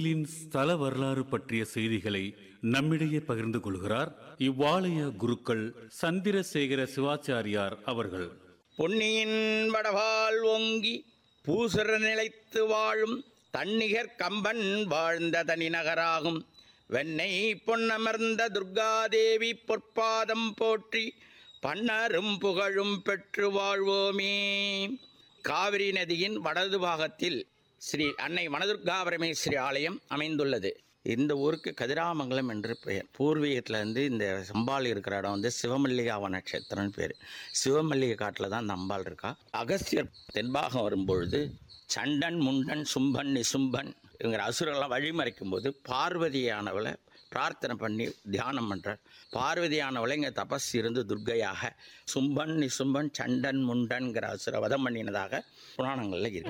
கோயிலின் ஸ்தல வரலாறு பற்றிய செய்திகளை நம்மிடையே பகிர்ந்து கொள்கிறார் இவ்வாலய குருக்கள் சந்திரசேகர சிவாச்சாரியார் அவர்கள் பொன்னியின் வடவால் ஓங்கி பூசுர நிலைத்து வாழும் தன்னிகர் கம்பன் வாழ்ந்த தனிநகராகும் வெண்ணை பொன்னமர்ந்த துர்காதேவி பொற்பாதம் போற்றி பன்னரும் புகழும் பெற்று வாழ்வோமே காவிரி நதியின் வடது பாகத்தில் ஸ்ரீ அன்னை வனதுர்கா பரமேஸ்வரி ஆலயம் அமைந்துள்ளது இந்த ஊருக்கு கதிராமங்கலம் என்று பெயர் பூர்வீகத்தில் இருந்து இந்த அம்பாள் இருக்கிற இடம் வந்து சிவமல்லிகா நட்சத்திரம்னு பேர் சிவமல்லிகை காட்டில் தான் இந்த அம்பாள் இருக்கா அகஸ்தியர் தென்பாகம் வரும்பொழுது சண்டன் முண்டன் சும்பன் நிசும்பன் இவங்கிற அசுரெல்லாம் வழிமறைக்கும் போது பார்வதியானவளை பிரார்த்தனை பண்ணி தியானம் பண்ணுறார் பார்வதியானவளை இங்கே தபஸ் இருந்து துர்க்கையாக சும்பன் நிசும்பன் சண்டன் முண்டன்கிற அசுர வதம் பண்ணினதாக புராணங்களில் இருக்கு